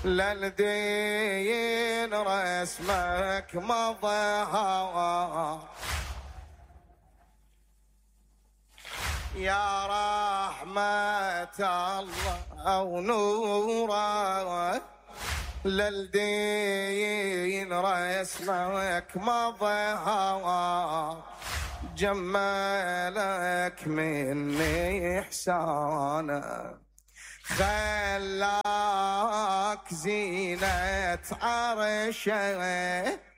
للدين رسمك مظهر يا رحمة الله ونوره للدين رسمك مظهر جمالك مني إحسانك خلاك زينة عرشه